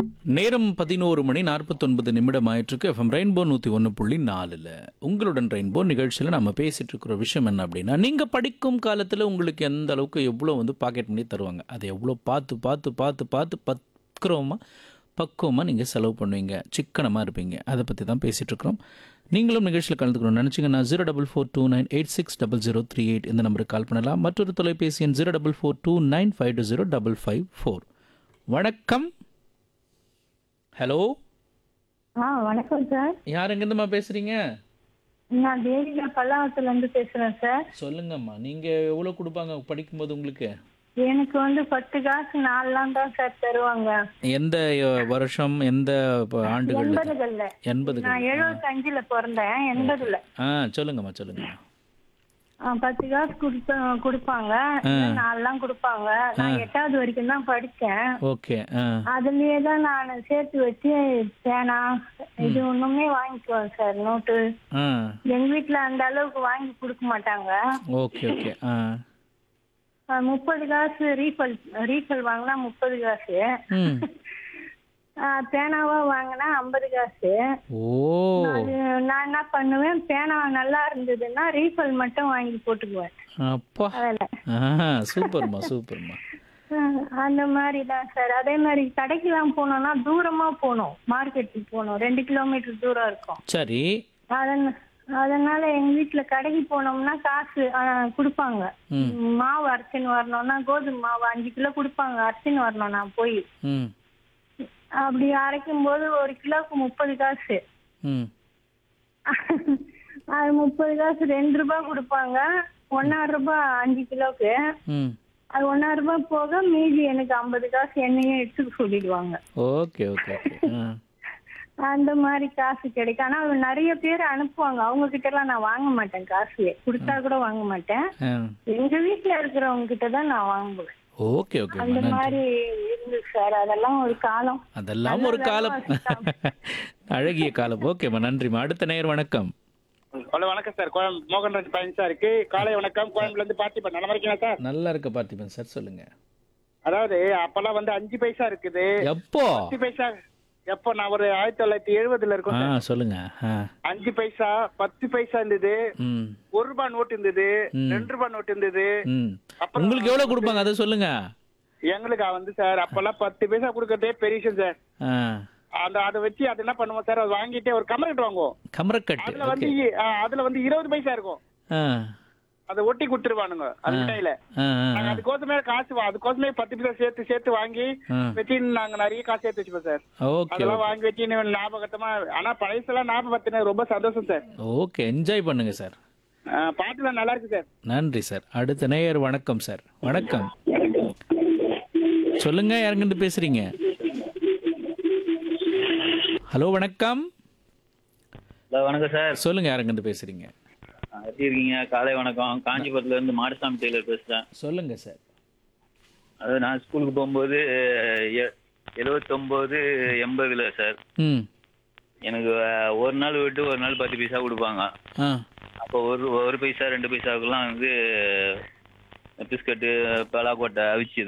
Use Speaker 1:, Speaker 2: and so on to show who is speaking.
Speaker 1: நேரம் பதினோரு மணி நாற்பத்தொன்பது நிமிடம் ஆயிட்டிருக்கு எஃப்எம் ரெயின்போ நூற்றி ஒன்று புள்ளி நாலில் உங்களுடன் ரெயின்போ நிகழ்ச்சியில் நம்ம பேசிகிட்டு இருக்கிற விஷயம் என்ன அப்படின்னா நீங்கள் படிக்கும் காலத்தில் உங்களுக்கு எந்த அளவுக்கு எவ்வளோ வந்து பாக்கெட் பண்ணி தருவாங்க அதை எவ்வளோ பார்த்து பார்த்து பார்த்து பார்த்து பக்குறோமா பக்குவமாக நீங்கள் செலவு பண்ணுவீங்க சிக்கனமாக இருப்பீங்க அதை பற்றி தான் பேசிகிட்டு இருக்கிறோம் நீங்களும் நிகழ்ச்சியில் கலந்துக்கணும்னு நினச்சிங்கன்னா zero double four two nine eight six double zero three eight இந்த நம்பருக்கு கால் பண்ணலாம் மற்றொரு தொலைபேசி எண் zero double four two nine five two zero double five four வணக்கம் ஹலோ
Speaker 2: ஆ வணக்கம் சார்
Speaker 1: யார் எங்கேருந்துமா பேசுறீங்க
Speaker 2: நான் தேவிகா பல்லாவத்துல இருந்து பேசுறேன் சார்
Speaker 1: சொல்லுங்கம்மா நீங்க எவ்வளவு கொடுப்பாங்க படிக்கும்போது உங்களுக்கு
Speaker 2: எனக்கு வந்து பத்து காசு நாலுலாம் தான் சார் தருவாங்க
Speaker 1: எந்த அஹ், வருஷம் எந்த ப- ஆண்டுகள்
Speaker 2: எண்பதுகள்ல
Speaker 1: எண்பது
Speaker 2: நான் எழுபத்தஞ்சுல பிறந்தேன் எண்பதுல
Speaker 1: ஆ சொல்லுங்கம்மா சொல்லுங்கம்மா
Speaker 2: ஆ, பத்து காசு கொடுத்த கொடுப்பாங்க இல்ல நாலுலாம் கொடுப்பாங்க நான் எட்டாவது வரைக்கும் தான் படிச்சேன்
Speaker 1: ஓகே ஆ
Speaker 2: அதுலயே தான் நான் சேர்த்து வச்சு பேனா இது ஒண்ணுமே வாங்கிக்குவேன் சார் நோட்டு
Speaker 1: ஆ
Speaker 2: எங்க வீட்ல அந்த அளவுக்கு வாங்கி கொடுக்க மாட்டாங்க
Speaker 1: ஓகே ஓகே ஆ
Speaker 2: ஆ, முப்பது காசு ரீஃபல் ரீஃபல் வாங்கினா முப்பது காசு
Speaker 1: ம்
Speaker 2: ஆ, பேனாவா வாங்கினா ஐம்பது காசு
Speaker 1: ஓ
Speaker 2: அது நான் என்ன பண்ணுவேன் பேனா நல்லா இருந்ததுன்னா ரீஃபல் மட்டும் வாங்கி போட்டுக்குவேன்
Speaker 1: அப்பா
Speaker 2: அதில்
Speaker 1: ஆ சூப்பர்மா சூப்பர்மா
Speaker 2: அந்த மாதிரி தான் சார் அதே மாதிரி கடைக்கெல்லாம் போனோம்னா தூரமா போகணும் மார்க்கெட்டுக்கு போகணும் ரெண்டு கிலோமீட்டர் தூரம் இருக்கும்
Speaker 1: சரி
Speaker 2: அதன அதனால எங்க வீட்டுல கடைக்கு போனோம்னா காசு ஆ, கொடுப்பாங்க மாவு அரைச்சின்னு வரணும்னா கோதுமை மாவு அஞ்சு கிலோ கொடுப்பாங்க அரைச்சின்னு வரணும் நான் போய்
Speaker 1: ம்
Speaker 2: அப்படி அரைக்கும் போது ஒரு கிலோவுக்கு முப்பது காசு
Speaker 1: ம்
Speaker 2: அது முப்பது காசு ரெண்டு ரூபாய் கொடுப்பாங்க ஒன்னாறு ரூபாய் அஞ்சு கிலோக்கு
Speaker 1: ம்
Speaker 2: அது ஒன்னாறு ரூபாய் போக மீதி எனக்கு ஐம்பது காசு என்னையும் எடுத்துக்க சொல்லிடுவாங்க
Speaker 1: ஓகே ஓகே ஓகே ஆ
Speaker 2: அந்த மாதிரி காசு கிடைக்கும் ஆனா அது நிறைய பேர் அனுப்புவாங்க அவங்க கிட்ட எல்லாம் நான் வாங்க மாட்டேன் காசு கொடுத்தா கூட வாங்க மாட்டேன்
Speaker 1: ஆ
Speaker 2: எங்க வீட்டுல இருக்கிறவங்க கிட்ட தான் நான் வாங்குவேன்
Speaker 1: ஓகே ஓகேம்மா
Speaker 2: அந்த
Speaker 1: நன்றி
Speaker 2: மாதிரி இருந்துச்சு சார் அதெல்லாம் ஒரு காலம்
Speaker 1: அதெல்லாம் ஒரு காலம் அழகிய காலம் ஓகேம்மா நன்றிம்மா அடுத்த நேர் வணக்கம்
Speaker 3: ஹலோ வணக்கம் சார் கோயம் மோகன்ராஜ் பழனி சார் இருக்கு காலை வணக்கம் கோயம்புல இருந்து பார்த்திபன் நல்லா இருக்கீங்களா சார்
Speaker 1: நல்லா இருக்க பார்த்திபன் சார் சொல்லுங்க
Speaker 3: அதாவது அப்பெல்லாம் வந்து அஞ்சு பைசா இருக்குது
Speaker 1: எப்போ
Speaker 3: அஞ்சு பைசா எப்போ நான் ஒரு ஆயிரத்தி தொள்ளாயிரத்தி எழுபதுல
Speaker 1: ஆ
Speaker 3: இருக்கோம் சார்.
Speaker 1: சொல்லுங்க ஆ
Speaker 3: அஞ்சு பைசா பத்து பைசா இருந்தது
Speaker 1: ம்
Speaker 3: ஒரு ரூபாய் நோட்டு இருந்தது
Speaker 1: ம்.
Speaker 3: ரெண்டு ரூபாய் நோட்டு இருந்தது
Speaker 1: ம்
Speaker 3: அப்புறம்
Speaker 1: உங்களுக்கு எவ்வளவு கொடுப்பாங்க அதை சொல்லுங்க
Speaker 3: எங்களுக்கு வந்து சார் அப்பெல்லாம் பத்து பைசா கொடுக்கறதே பெரிய விஷயம் சார்
Speaker 1: ஆ
Speaker 3: அந்த அதை வச்சு அது என்ன பண்ணுவோம் சார் அதை வாங்கிட்டு ஒரு கமரட் வாங்குவோம்
Speaker 1: கமரக்கட்டு
Speaker 3: அதுல வந்து
Speaker 1: ஓகே
Speaker 3: ஆ, அதுல வந்து இருபது பைசா இருக்கும்
Speaker 1: ஆ
Speaker 3: அதை ஒட்டி கொடுத்துருவானுங்க அது மிட்டாயில
Speaker 1: ஆ ஆ,
Speaker 3: நாங்க
Speaker 1: ஆ.
Speaker 3: அதுக்கோசமே காசு வா- அதுக்கோசமே பத்து பைசா சேர்த்து சேர்த்து வாங்கி
Speaker 1: ஆ.
Speaker 3: வச்சு நாங்க நிறைய காசு சேர்த்து வச்சுப்போம் சார்
Speaker 1: ஓகே
Speaker 3: அதெல்லாம் வாங்கி வச்சு இன்னும் ஞாபகத்தமா ஆனா பழசெல்லாம் ஞாபகத்தின ரொம்ப சந்தோஷம் சார்
Speaker 1: ஓகே என்ஜாய் பண்ணுங்க சார்
Speaker 3: ஆ, பாட்டுலாம் நல்லா இருக்கு சார்
Speaker 1: நன்றி சார் அடுத்த நேயர் வணக்கம் சார் வணக்கம் சொல்லுங்க யாருங்கிட்டு பேசுறீங்க ஹலோ வணக்கம்
Speaker 4: ஹலோ வணக்கம் சார்
Speaker 1: சொல்லுங்க யாருங்கிட்டு பேசுறீங்க
Speaker 4: ஆ, எப்படி இருக்கீங்க காலை வணக்கம் காஞ்சிபுரத்துல இருந்து மாடசாமி டெய்லர் பேசுறேன்
Speaker 1: சொல்லுங்க சார்
Speaker 4: அது நான் ஸ்கூலுக்கு போகும்போது எ- எழுவத்தொம்போது எண்பதுல சார்
Speaker 1: ம்
Speaker 4: எனக்கு அஹ், ஒரு நாள் விட்டு ஒரு நாள் பத்து பைசா கொடுப்பாங்க
Speaker 1: ஆ
Speaker 4: அப்போ ஒரு ஒரு பைசா ரெண்டு பைசாவுக்குலாம் வந்து பிஸ்கட்டு பலாக்கொட்டை அவிச்சு